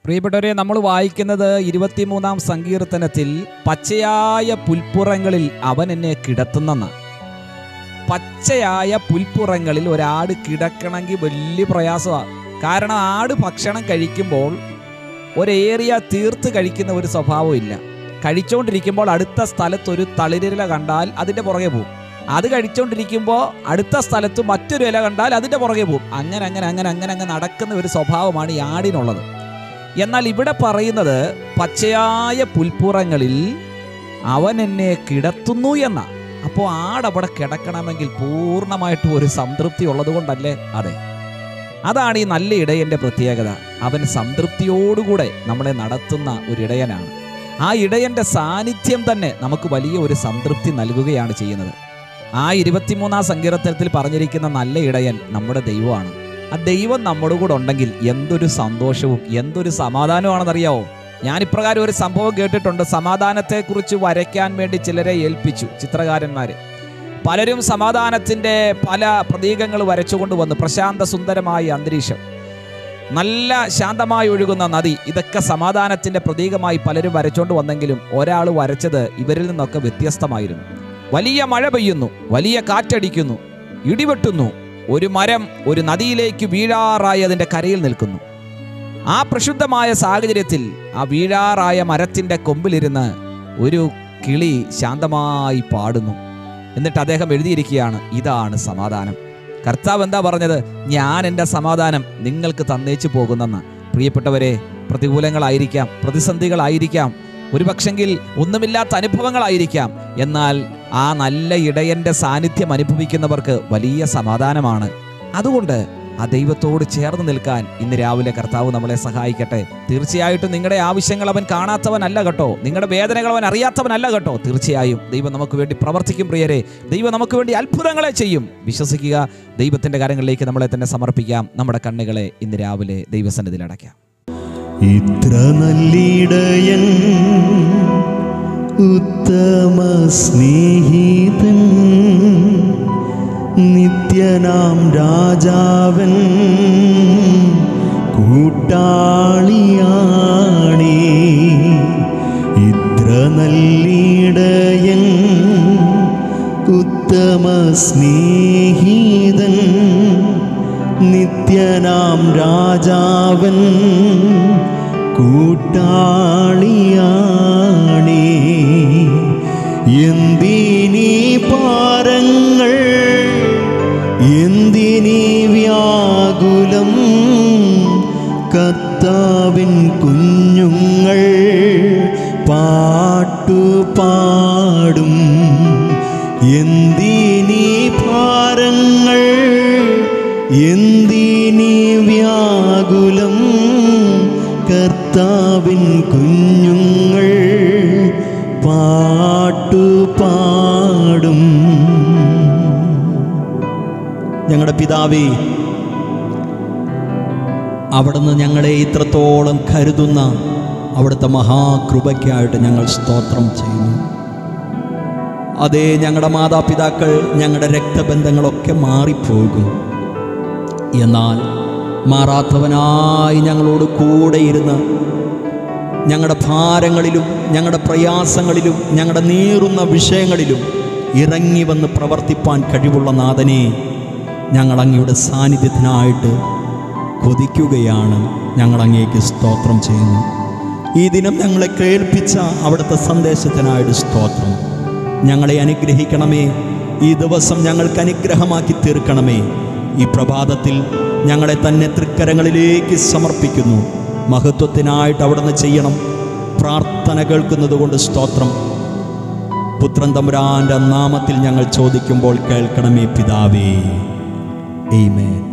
പ്രിയപ്പെട്ടവരെ നമ്മൾ വായിക്കുന്നത് ഇരുപത്തിമൂന്നാം സങ്കീർത്തനത്തിൽ പച്ചയായ പുൽപ്പുറങ്ങളിൽ അവൻ എന്നെ കിടത്തുന്നെന്ന് പച്ചയായ പുൽപ്പുറങ്ങളിൽ ഒരാട് കിടക്കണമെങ്കിൽ വലിയ പ്രയാസമാണ് കാരണം ആട് ഭക്ഷണം കഴിക്കുമ്പോൾ ഒരേറിയ തീർത്ത് കഴിക്കുന്ന ഒരു സ്വഭാവം ഇല്ല കഴിച്ചുകൊണ്ടിരിക്കുമ്പോൾ അടുത്ത സ്ഥലത്ത് ഒരു തളിരില കണ്ടാൽ അതിൻ്റെ പുറകെ പോകും അത് കഴിച്ചുകൊണ്ടിരിക്കുമ്പോൾ അടുത്ത സ്ഥലത്ത് മറ്റൊരു ഇല കണ്ടാൽ അതിൻ്റെ പുറകെ പോകും അങ്ങനെ അങ്ങനെ അങ്ങനെ അങ്ങനെ അങ്ങ് നടക്കുന്ന ഒരു സ്വഭാവമാണ് ഈ ആടിനുള്ളത് എന്നാൽ ഇവിടെ പറയുന്നത് പച്ചയായ പുൽപ്പുറങ്ങളിൽ അവൻ എന്നെ കിടത്തുന്നു എന്ന അപ്പോൾ ആടവിടെ കിടക്കണമെങ്കിൽ പൂർണ്ണമായിട്ടും ഒരു സംതൃപ്തി ഉള്ളത് കൊണ്ടല്ലേ അതെ അതാണ് ഈ നല്ല ഇടയന്റെ പ്രത്യേകത അവൻ സംതൃപ്തിയോടുകൂടെ നമ്മളെ നടത്തുന്ന ഒരു ഇടയനാണ് ആ ഇടയന്റെ സാന്നിധ്യം തന്നെ നമുക്ക് വലിയ ഒരു സംതൃപ്തി നൽകുകയാണ് ചെയ്യുന്നത് ആ ഇരുപത്തിമൂന്നാം സങ്കീർത്തനത്തിൽ പറഞ്ഞിരിക്കുന്ന നല്ല ഇടയൻ നമ്മുടെ ദൈവമാണ് ആ ദൈവം നമ്മുടെ കൂടെ ഉണ്ടെങ്കിൽ എന്തൊരു സന്തോഷവും എന്തൊരു സമാധാനമാണെന്നറിയാവോ ഞാൻ ഇപ്രകാരം ഒരു സംഭവം കേട്ടിട്ടുണ്ട് സമാധാനത്തെക്കുറിച്ച് വരയ്ക്കാൻ വേണ്ടി ചിലരെ ഏൽപ്പിച്ചു ചിത്രകാരന്മാര് പലരും സമാധാനത്തിന്റെ പല പ്രതീകങ്ങൾ വരച്ചുകൊണ്ട് വന്നു പ്രശാന്ത സുന്ദരമായ അന്തരീക്ഷം നല്ല ശാന്തമായി ഒഴുകുന്ന നദി ഇതൊക്കെ സമാധാനത്തിന്റെ പ്രതീകമായി പലരും വരച്ചുകൊണ്ട് വന്നെങ്കിലും ഒരാൾ വരച്ചത് ഇവരിൽ നിന്നൊക്കെ വ്യത്യസ്തമായിരുന്നു വലിയ മഴ പെയ്യുന്നു വലിയ കാറ്റടിക്കുന്നു ഇടിവെട്ടുന്നു ഒരു മരം ഒരു നദിയിലേക്ക് വീഴാറായി അതിന്റെ കരയിൽ നിൽക്കുന്നു ആ പ്രക്ഷുബ്ധമായ സാഹചര്യത്തിൽ ആ വീഴാറായ മരത്തിന്റെ കൊമ്പിലിരുന്ന് ഒരു കിളി ശാന്തമായി പാടുന്നു എന്നിട്ട് അദ്ദേഹം എഴുതിയിരിക്കുകയാണ് ഇതാണ് സമാധാനം കർത്താവ് എന്താ പറഞ്ഞത് ഞാൻ എൻ്റെ സമാധാനം നിങ്ങൾക്ക് തന്നേച്ചു പോകുന്നെന്ന് പ്രിയപ്പെട്ടവരെ പ്രതികൂലങ്ങളായിരിക്കാം പ്രതിസന്ധികളായിരിക്കാം ഒരുപക്ഷെങ്കിൽ ഒന്നുമില്ലാത്ത അനുഭവങ്ങളായിരിക്കാം എന്നാൽ ആ നല്ല ഇടയന്റെ സാന്നിധ്യം അനുഭവിക്കുന്നവർക്ക് വലിയ സമാധാനമാണ് അതുകൊണ്ട് ആ ദൈവത്തോട് ചേർന്ന് നിൽക്കാൻ ഇന്ന് രാവിലെ കർത്താവ് നമ്മളെ സഹായിക്കട്ടെ തീർച്ചയായിട്ടും നിങ്ങളുടെ ആവശ്യങ്ങൾ അവൻ കാണാത്തവനല്ല കേട്ടോ നിങ്ങളുടെ വേദനകൾ അവൻ അറിയാത്തവനല്ല കേട്ടോ തീർച്ചയായും ദൈവം നമുക്ക് വേണ്ടി പ്രവർത്തിക്കും പ്രിയരെ ദൈവം നമുക്ക് വേണ്ടി അത്ഭുതങ്ങളെ ചെയ്യും വിശ്വസിക്കുക ദൈവത്തിന്റെ കാര്യങ്ങളിലേക്ക് നമ്മളെ തന്നെ സമർപ്പിക്കാം നമ്മുടെ കണ്ണുകളെ ഇന്ന് രാവിലെ ദൈവസന്നിധിയിൽ അടയ്ക്കാം ഇത്ര നല്ലിടയൻ ഉത്തമ സ്നേഹിതൻ നിത്യനാം രാജാവൻ കൂട്ടാളിയാണേ ഇത്ര നല്ലിടയൻ ഉത്തമ സ്നേഹിതൻ നിത്യനാം രാജാവൻ കൂട്ടാളിയാണേ എന്തിനീ പാരങ്ങൾ എന്തിനീ വ്യാകുലം കർത്താവിൻ കുഞ്ഞുങ്ങൾ പാട്ടുപാടും എന്തിനീ ഭാരങ്ങൾ എന്തിനീ വ്യാകുലം കർത്താവിൻ കുഞ്ഞുങ്ങൾ പാട്ടുപാടും ഞങ്ങളുടെ പിതാവേ അവിടുന്ന് ഞങ്ങളെ ഇത്രത്തോളം കരുതുന്ന അവിടുത്തെ മഹാകൃപയ്ക്കായിട്ട് ഞങ്ങൾ സ്തോത്രം ചെയ്യുന്നു അതേ ഞങ്ങളുടെ മാതാപിതാക്കൾ ഞങ്ങളുടെ രക്തബന്ധങ്ങളൊക്കെ മാറിപ്പോകും എന്നാൽ മാറാത്തവനായി ഞങ്ങളോട് കൂടെ ഇരുന്ന് ഞങ്ങളുടെ ഭാരങ്ങളിലും ഞങ്ങളുടെ പ്രയാസങ്ങളിലും ഞങ്ങളുടെ നീറുന്ന വിഷയങ്ങളിലും ഇറങ്ങി വന്ന് പ്രവർത്തിപ്പാൻ കഴിവുള്ള നാഥനെ ഞങ്ങൾ അങ്ങയുടെ സാന്നിധ്യത്തിനായിട്ട് കൊതിക്കുകയാണ് ഞങ്ങൾ അങ്ങേക്ക് സ്തോത്രം ചെയ്യുന്നു ഈ ദിനം ഞങ്ങളെ കേൾപ്പിച്ച അവിടുത്തെ സന്ദേശത്തിനായിട്ട് സ്തോത്രം ഞങ്ങളെ അനുഗ്രഹിക്കണമേ ഈ ദിവസം ഞങ്ങൾക്ക് അനുഗ്രഹമാക്കി തീർക്കണമേ ഈ പ്രഭാതത്തിൽ ഞങ്ങളെ തന്നെ തൃക്കരങ്ങളിലേക്ക് സമർപ്പിക്കുന്നു മഹത്വത്തിനായിട്ട് അവിടുന്ന് ചെയ്യണം പ്രാർത്ഥന കേൾക്കുന്നത് കൊണ്ട് സ്തോത്രം പുത്രൻ തമ്പുരാന്റെ നാമത്തിൽ ഞങ്ങൾ ചോദിക്കുമ്പോൾ കേൾക്കണമേ പിതാവേ Amen.